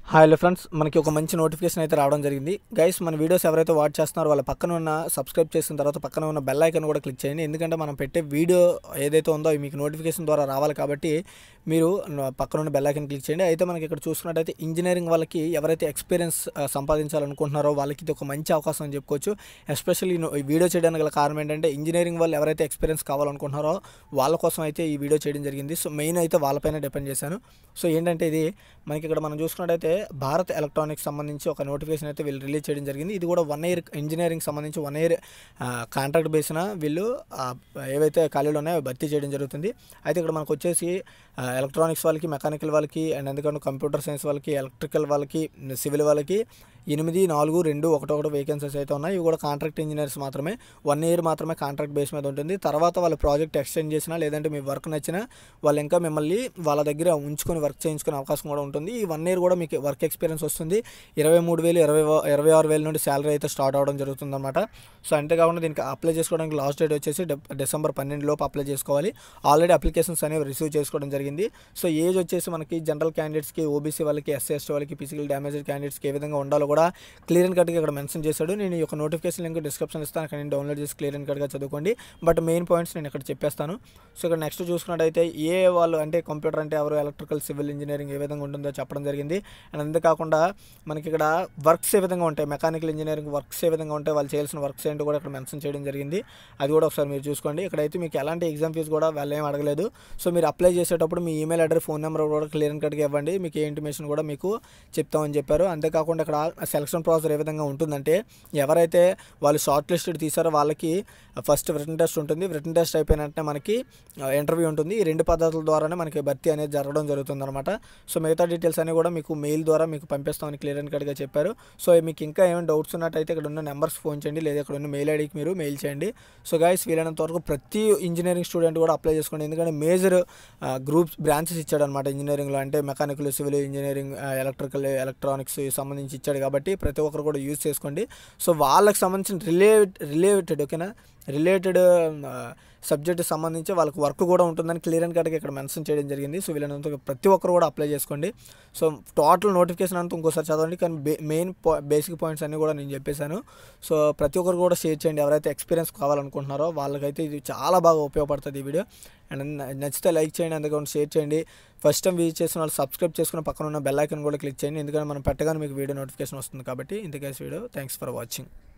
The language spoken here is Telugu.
హాయ్ హలో ఫ్రెండ్స్ మనకి ఒక మంచి నోటిఫికేషన్ అయితే రావడం జరిగింది గైస్ మన వీడియోస్ ఎవరైతే వాచ్ చేస్తున్నారో వాళ్ళ పక్కన ఉన్న సబ్స్క్రైబ్ చేసిన తర్వాత పక్కన ఉన్న బెల్ ఐకన్ కూడా క్లిక్ చేయండి ఎందుకంటే మనం పెట్టే వీడియో ఏదైతే ఉందో అవి మీకు నోటిఫికేషన్ ద్వారా రావాలి కాబట్టి మీరు న- పక్కన ఉన్న బెల్ ఐకన్ క్లిక్ చేయండి అయితే మనకి ఇక్కడ చూసుకున్నట్టయితే ఇంజనీరింగ్ వాళ్ళకి ఎవరైతే ఎక్స్పీరియన్స్ ఆ, సంపాదించాలనుకుంటున్నారో వాళ్ళకి ఇది ఒక మంచి అవకాశం అని చెప్పుకోవచ్చు ఎస్పెషల్లీ ఈ వీడియో చేయడానికి గల కారణం ఏంటంటే ఇంజనీరింగ్ వాళ్ళు ఎవరైతే ఎక్స్పీరియన్స్ కావాలనుకుంటున్నారో వాళ్ళ కోసం అయితే ఈ వీడియో చేయడం జరిగింది సో మెయిన్ అయితే వాళ్ళపైన డిపెండ్ చేశాను సో ఏంటంటే ఇది మనకి ఇక్కడ మనం చూసుకున్నట్టయితే భారత్ ఎలక్ట్రానిక్స్ సంబంధించి ఒక నోటిఫికేషన్ అయితే వీళ్ళు రిలీజ్ చేయడం జరిగింది ఇది కూడా వన్ ఇయర్ ఇంజనీరింగ్ సంబంధించి వన్ ఇయర్ కాంట్రాక్ట్ బేస్న వీళ్ళు ఆ, ఏవైతే ఖాళీలు ఉన్నాయో అవి భర్తీ చేయడం జరుగుతుంది అయితే ఇక్కడ మనకు వచ్చేసి ఎలక్ట్రానిక్స్ వాళ్ళకి మెకానికల్ వాళ్ళకి అండ్ ఎందుకంటే కంప్యూటర్ సైన్స్ వాళ్ళకి ఎలక్ట్రికల్ వాళ్ళకి సివిల్ వాళ్ళకి ఎనిమిది నాలుగు రెండు ఒకటి ఒకటి వేకెన్సీస్ అయితే ఉన్నాయి ఇవి కూడా కాంట్రాక్ట్ ఇంజనీర్స్ మాత్రమే వన్ ఇయర్ మాత్రమే కాంట్రాక్ట్ బేస్ మీద ఉంటుంది తర్వాత వాళ్ళ ప్రాజెక్ట్ ఎక్స్టెండ్ చేసినా లేదంటే మీ వర్క్ నచ్చినా వాళ్ళు ఇంకా మిమ్మల్ని వాళ్ళ దగ్గర ఉంచుకొని వర్క్ చేయించుకునే అవకాశం కూడా ఉంటుంది ఈ వన్ ఇయర్ కూడా మీకు వర్క్ ఎక్స్పీరియన్స్ వస్తుంది ఇరవై మూడు వేలు ఇరవై ఇరవై ఆరు వేల నుండి శాలరీ అయితే స్టార్ట్ అవడం జరుగుతుంది అనమాట సో అంతేకాకుండా దీనికి అప్లై చేసుకోవడానికి లాస్ట్ డేట్ వచ్చేసి డె- డిసెంబర్ పన్నెండు లోపు అప్లై చేసుకోవాలి ఆల్రెడీ అప్లికేషన్స్ అనేవి రిసీవ్ చేసుకోవడం జరిగింది సో ఏజ్ వచ్చేసి మనకి జనరల్ క్యాండిడేట్స్కి ఓబీసీ వాళ్ళకి ఎస్సీ ఎస్టీ వాళ్ళకి ఫిజికల్ డ్యామేజ్డ్ క్యాండిడేట్స్కి ఏ విధంగా ఉండాలో కూడా క్లియర్ అండ్ కట్గా ఇక్కడ మెన్షన్ చేశాడు నేను ఈ యొక్క నోటిఫికేషన్ లింక్ డిస్క్రిప్షన్ ఇస్తాను అక్కడ నేను డౌన్లోడ్ చేసి క్లియర్ అండ్ కట్గా చదువుకోండి బట్ మెయిన్ పాయింట్స్ నేను ఇక్కడ చెప్పేస్తాను సో ఇక్కడ నెక్స్ట్ చూసుకున్నట్టయితే ఏ వాళ్ళు అంటే కంప్యూటర్ అంటే ఎవరు ఎలక్ట్రికల్ సివిల్ ఇంజనీరింగ్ ఏ విధంగా ఉంటుందో చెప్పడం జరిగింది అండ్ అంతేకాకుండా మనకి ఇక్కడ వర్క్స్ ఏ విధంగా ఉంటాయి మెకానికల్ ఇంజనీరింగ్ వర్క్స్ ఏ విధంగా ఉంటాయి వాళ్ళు చేయాల్సిన వర్క్స్ ఏంటో కూడా ఇక్కడ మెన్షన్ చేయడం జరిగింది అది కూడా ఒకసారి మీరు చూసుకోండి ఇక్కడైతే మీకు ఎలాంటి ఎగ్జామ్ ఫీజు కూడా వాళ్ళు ఏం అడగలేదు సో మీరు అప్లై చేసేటప్పుడు మీ ఈమెయిల్ అడ్రస్ ఫోన్ నెంబర్ కూడా క్లియర్ అండ్ కట్గా ఇవ్వండి మీకు ఏ ఇంటిమేషన్ కూడా మీకు చెప్తామని చెప్పారు అంతేకాకుండా ఇక్కడ సెలక్షన్ ప్రాసెస్ ఏ విధంగా ఉంటుందంటే ఎవరైతే వాళ్ళు షార్ట్ లిస్టెడ్ తీసారో వాళ్ళకి ఫస్ట్ రిటర్న్ టెస్ట్ ఉంటుంది రిటర్న్ టెస్ట్ అయిపోయిన వెంటనే మనకి ఇంటర్వ్యూ ఉంటుంది ఈ రెండు పద్ధతుల ద్వారానే మనకి భర్తీ అనేది జరగడం జరుగుతుంది అనమాట సో మిగతా డీటెయిల్స్ అన్ని కూడా మీకు మెయిల్ ద్వారా మీకు పంపిస్తామని క్లియర్ అండ్ కట్గా చెప్పారు సో మీకు ఇంకా ఏమైనా డౌట్స్ ఉన్నట్టయితే ఇక్కడ ఉన్న నెంబర్స్ ఫోన్ చేయండి లేదా ఇక్కడ ఉన్న మెయిల్ ఐడికి మీరు మెయిల్ చేయండి సో గైస్ వీలైనంత వరకు ప్రతి ఇంజనీరింగ్ స్టూడెంట్ కూడా అప్లై చేసుకోండి ఎందుకంటే మేజర్ గ్రూప్స్ బ్రాంచెస్ ఇచ్చాడు అనమాట ఇంజనీరింగ్లో అంటే mechanical civil engineering electrical electronics సంబంధించి ఇచ్చాడు కాబట్టి ప్రతి ఒక్కరు కూడా యూజ్ చేసుకోండి సో వాళ్ళకి సంబంధించిన రిలేట్ రిలేటెడ్ ఓకేనా రిలేటెడ్ సబ్జెక్ట్ సంబంధించి వాళ్ళకి వర్క్ కూడా ఉంటుందని క్లియర్ అండ్ కట్గా ఇక్కడ మెన్షన్ చేయడం జరిగింది సో వీళ్ళనంత ప్రతి ఒక్కరు కూడా అప్లై చేసుకోండి సో టోటల్ నోటిఫికేషన్ అంతా ఇంకోసారి చదవండి కానీ మెయిన్ బేసిక్ పాయింట్స్ అన్నీ కూడా నేను చెప్పేశాను సో ప్రతి ఒక్కరు కూడా షేర్ చేయండి ఎవరైతే ఎక్స్పీరియన్స్ కావాలనుకుంటున్నారో వాళ్ళకైతే ఇది చాలా బాగా ఉపయోగపడుతుంది ఈ వీడియో అండ్ న- నచ్చితే లైక్ చేయండి అందుకని షేర్ చేయండి ఫస్ట్ టైం విజిట్ చేసిన వాళ్ళు సబ్స్క్రైబ్ చేసుకుని పక్కన ఉన్న బెల్ ఐకన్ కూడా క్లిక్ చేయండి ఎందుకంటే మనం పెట్టగానే మీకు వీడియో నోటిఫికేషన్ వస్తుంది కాబట్టి ఇంతకేసి వీడియో థ్యాంక్స్ ఫర్ వాచింగ్